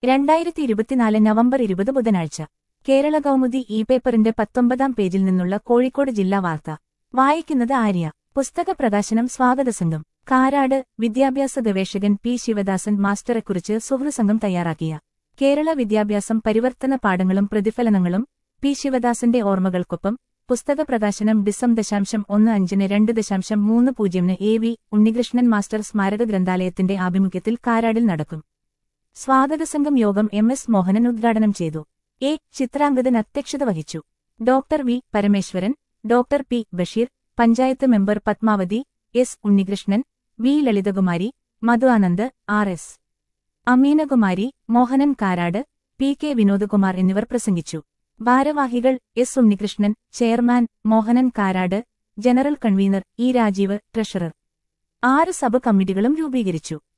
രണ്ടായിരത്തി ഇരുപത്തിനാല് നവംബർ ഇരുപത് ബുധനാഴ്ച കേരള കൗമുദി ഇ പേപ്പറിന്റെ പത്തൊമ്പതാം പേജിൽ നിന്നുള്ള കോഴിക്കോട് ജില്ലാ വാർത്ത വായിക്കുന്നത് ആര്യ പുസ്തക പ്രകാശനം സ്വാഗത സംഘം കാരാട് വിദ്യാഭ്യാസ ഗവേഷകൻ പി ശിവദാസൻ മാസ്റ്ററെക്കുറിച്ച് സുഹൃസംഘം തയ്യാറാക്കിയ കേരള വിദ്യാഭ്യാസം പരിവർത്തന പാഠങ്ങളും പ്രതിഫലനങ്ങളും പി ശിവദാസന്റെ ഓർമ്മകൾക്കൊപ്പം പുസ്തക പ്രകാശനം ഡിസം ദശാംശം ഒന്ന് അഞ്ചിന് രണ്ട് ദശാംശം മൂന്ന് പൂജ്യമിന് എ വി ഉണ്ണികൃഷ്ണൻ മാസ്റ്റർ സ്മാരക ഗ്രന്ഥാലയത്തിന്റെ ആഭിമുഖ്യത്തിൽ കാരാടിൽ നടക്കും സ്വാഗത സംഘം യോഗം എം എസ് മോഹനൻ ഉദ്ഘാടനം ചെയ്തു എ ചിത്രാംഗതൻ അധ്യക്ഷത വഹിച്ചു doctor V Parameswaran doctor P Basheer panchayat member Padmavathi S Unnikrishnan V Lalithakumari Madhu Anand R S Ameenakumari Mohanan Karad P K Vinodkumar എന്നിവർ പ്രസംഗിച്ചു ഭാരവാഹികൾ S Unnikrishnan chairman Mohanan Karad general convener E Rajeev treasurer ആറ് സബ് കമ്മിറ്റികളും രൂപീകരിച്ചു